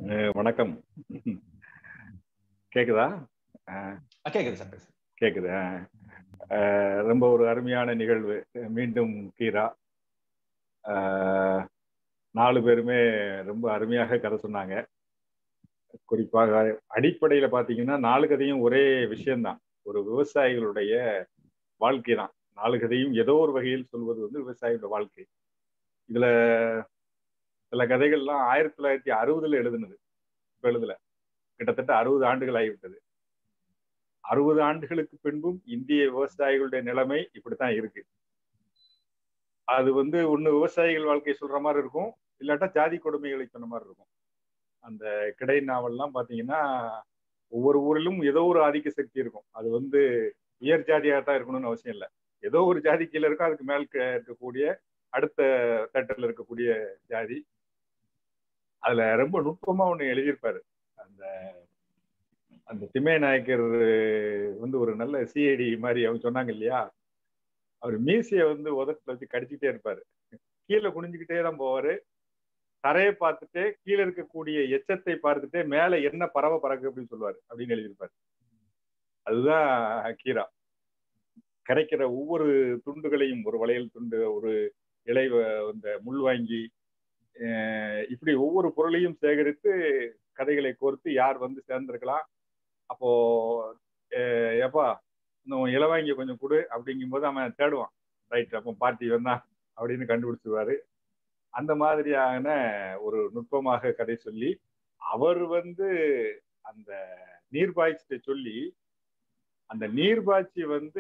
அஹ் வணக்கம் கேக்குதா அஹ் ஆ, கேக்குது சார் பேசு கேக்குது அஹ். அஹ் ரொம்ப ஒரு அருமையான நிகழ்வு மீண்டும் கீரா அஹ் நாலு பேருமே ரொம்ப அருமையாக கதை சொன்னாங்க குறிப்பாக அடிப்படையில பாத்தீங்கன்னா நாலு கதையும் ஒரே விஷயம்தான் ஒரு விவசாயிகளுடைய வாழ்க்கை தான் நாலு கதையும் ஏதோ ஒரு வகையில் சொல்வது வந்து விவசாயியோட வாழ்க்கை இதுல சில கதைகள்லாம் ஆயிரத்தி தொள்ளாயிரத்தி அறுபதுல எழுதுனது இப்ப எழுதல கிட்டத்தட்ட அறுபது ஆண்டுகள் ஆகிவிட்டது அறுபது ஆண்டுகளுக்கு பின்பும் இந்திய விவசாயிகளுடைய நிலைமை இப்படித்தான் இருக்கு அது வந்து ஒண்ணு விவசாயிகள் வாழ்க்கை சொல்ற மாதிரி இருக்கும் இல்லாட்டா ஜாதி கொடுமைகளை சொன்ன மாதிரி இருக்கும் அந்த கிடை நாவல்லாம் பாத்தீங்கன்னா ஒவ்வொரு ஊரிலும் ஏதோ ஒரு ஆதிக்க சக்தி இருக்கும் அது வந்து உயர் ஜாதியாக தான் இருக்கணும்னு அவசியம் இல்லை ஏதோ ஒரு ஜாதி கீழே இருக்கும் அதுக்கு மேல் க- இருக்கக்கூடிய அடுத்த தட்டில் இருக்கக்கூடிய ஜாதி அதுல ரொம்ப நுட்பமா ஒண்ணு எழுதியிருப்பாரு அந்த அந்த திமே நாயக்கர் வந்து ஒரு நல்ல சிஐடி மாதிரி அவங்க சொன்னாங்க இல்லையா அவர் மீசைய வந்து உதட்டுல வச்சு கடிச்சிட்டே இருப்பாரு கீழே குனிஞ்சுக்கிட்டே தான் போவாரு தரையை பார்த்துட்டு கீழே இருக்கக்கூடிய எச்சத்தை பார்த்துட்டு மேல என்ன பறவை பறக்கு அப்படின்னு சொல்லுவாரு அப்படின்னு எழுதியிருப்பாரு அதுதான் கீரா கிடைக்கிற ஒவ்வொரு துண்டுகளையும் ஒரு வளையல் துண்டு ஒரு இலை வ- இந்த முள் வாங்கி அஹ் இப்படி ஒவ்வொரு பொருளையும் சேகரித்து கதைகளை கோர்த்து யார் வந்து சேர்ந்திருக்கலாம் அப்போ அஹ் ஏப்பா இன்னும் இலவாங்கி கொஞ்சம் கொடு அப்படிங்கும்போது அவன் தேடுவான் ரைட் அப்போ பார்ட்டி வந்தான் அப்படின்னு கண்டுபிடிச்சிருவாரு அந்த மாதிரியான ஒரு நுட்பமாக கதை சொல்லி அவர் வந்து அந்த நீர்பாய்ச்சிட்ட சொல்லி அந்த நீர்பாய்ச்சி வந்து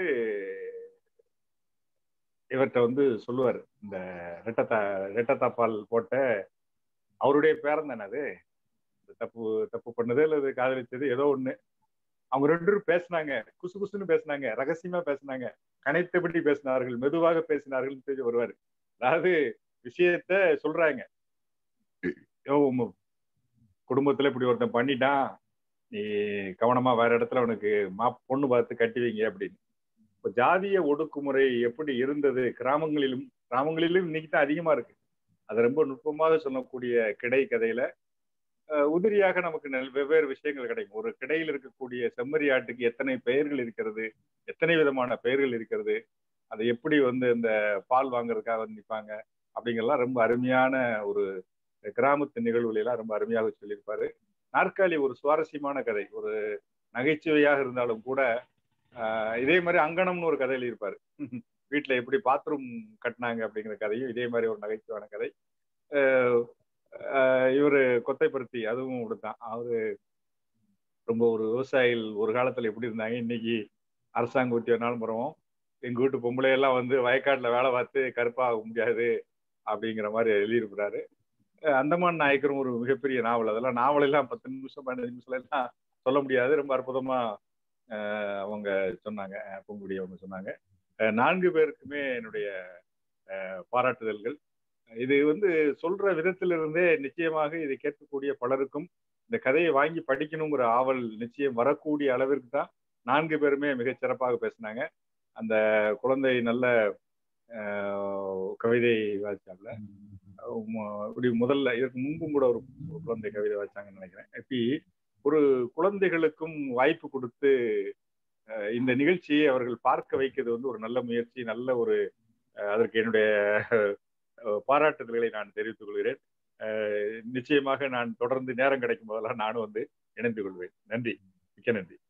இவர்கிட்ட வந்து சொல்லுவார் இந்த ரெட்டத்தா ரெட்டத்தாப்பால் போட்ட அவருடைய பேரன் தானே அது இந்த தப்பு தப்பு பண்ணது அல்லது காதலிச்சது ஏதோ ஒண்ணு அவங்க ரெண்டு பேரும் பேசினாங்க குசு குசுன்னு பேசினாங்க ரகசியமா பேசினாங்க கனைத்தபடி பேசினார்கள் மெதுவாக பேசினார்கள் தெரிஞ்சு வருவாரு அதாவது விஷயத்த சொல்றாங்க யோ, உங்க குடும்பத்துல இப்படி ஒருத்தன் பண்ணிட்டான் நீ கவனமா வேற இடத்துல அவனுக்கு மா பொண்ணு பார்த்து கட்டி வைங்க அப்படின்னு இப்ப ஜாதிய ஒடுக்குமுறை எப்படி இருந்தது கிராமங்களிலும் கிராமங்களிலும் இன்னைக்கு தான் அதிகமா இருக்கு அது ரொம்ப நுட்பமாக சொல்லக்கூடிய கிடை கதையில அஹ், உதிரியாக நமக்கு நெல் வெவ்வேறு விஷயங்கள் கிடைக்கும் ஒரு கிடையில் இருக்கக்கூடிய செம்மறி ஆட்டுக்கு எத்தனை பெயர்கள் இருக்கிறது எத்தனை விதமான பெயர்கள் இருக்கிறது அதை எப்படி வந்து இந்த பால் வாங்குறதுக்காக வந்து நிற்பாங்க அப்படிங்கறதெல்லாம் ரொம்ப அருமையான ஒரு கிராமத்து நிகழ்வுகளை எல்லாம் ரொம்ப அருமையாக சொல்லியிருப்பாரு நாற்காலி ஒரு சுவாரஸ்யமான கதை ஒரு நகைச்சுவையாக இருந்தாலும் கூட ஆஹ் இதே மாதிரி அங்கனம்னு ஒரு கதை எழுதியிருப்பாரு வீட்டுல எப்படி பாத்ரூம் கட்டினாங்க அப்படிங்கிற கதையும் இதே மாதிரி ஒரு நகைச்சுவையான கதை ஆஹ் ஆஹ் இவரு கொத்தைப்பருத்தி அதுவும் இப்படித்தான் அவரு ரொம்ப ஒரு விவசாயிகள் ஒரு காலத்துல எப்படி இருந்தாங்க இன்னைக்கு அரசாங்க உத்தியோகனாலும் பரவும் எங்க வீட்டு பொம்பளை எல்லாம் வந்து வயக்காட்டுல வேலை பார்த்து கருப்பாக முடியாது அப்படிங்கிற மாதிரி எழுதியிருக்கிறாரு அஹ் அந்தமான் நாயக்கரும் ஒரு மிகப்பெரிய நாவல் அதெல்லாம் நாவல் எல்லாம் பத்து நிமிஷம் பதினஞ்சு நிமிஷம் எல்லாம் சொல்ல முடியாது ரொம்ப அற்புதமா அஹ் அவங்க சொன்னாங்க அஹ் பூங்குடி அவங்க சொன்னாங்க அஹ் நான்கு பேருக்குமே என்னுடைய அஹ் பாராட்டுதல்கள் இது வந்து சொல்ற விதத்திலிருந்தே நிச்சயமாக இதை கேட்கக்கூடிய பலருக்கும் இந்த கதையை வாங்கி படிக்கணுங்கிற ஆவல் நிச்சயம் வரக்கூடிய அளவிற்கு தான் நான்கு பேருமே மிகச் சிறப்பாக பேசினாங்க அந்த குழந்தை நல்ல அஹ், கவிதை வாசிச்சாப்ல உம், இப்படி முதல்ல இதற்கு முன்பும் கூட ஒரு ஒரு குழந்தை கவிதை வாசிச்சாங்கன்னு நினைக்கிறேன் இப்படி ஒரு குழந்தைகளுக்கும் வாய்ப்பு கொடுத்து அஹ், இந்த நிகழ்ச்சியை அவர்கள் பார்க்க வைக்கிறது வந்து ஒரு நல்ல முயற்சி நல்ல ஒரு அஹ், அதற்கு என்னுடைய அஹ், பாராட்டுதல்களை நான் தெரிவித்துக் கொள்கிறேன் அஹ், நிச்சயமாக நான் தொடர்ந்து நேரம் கிடைக்கும் போதெல்லாம் நானும் வந்து இணைந்து கொள்வேன் நன்றி மிக்க நன்றி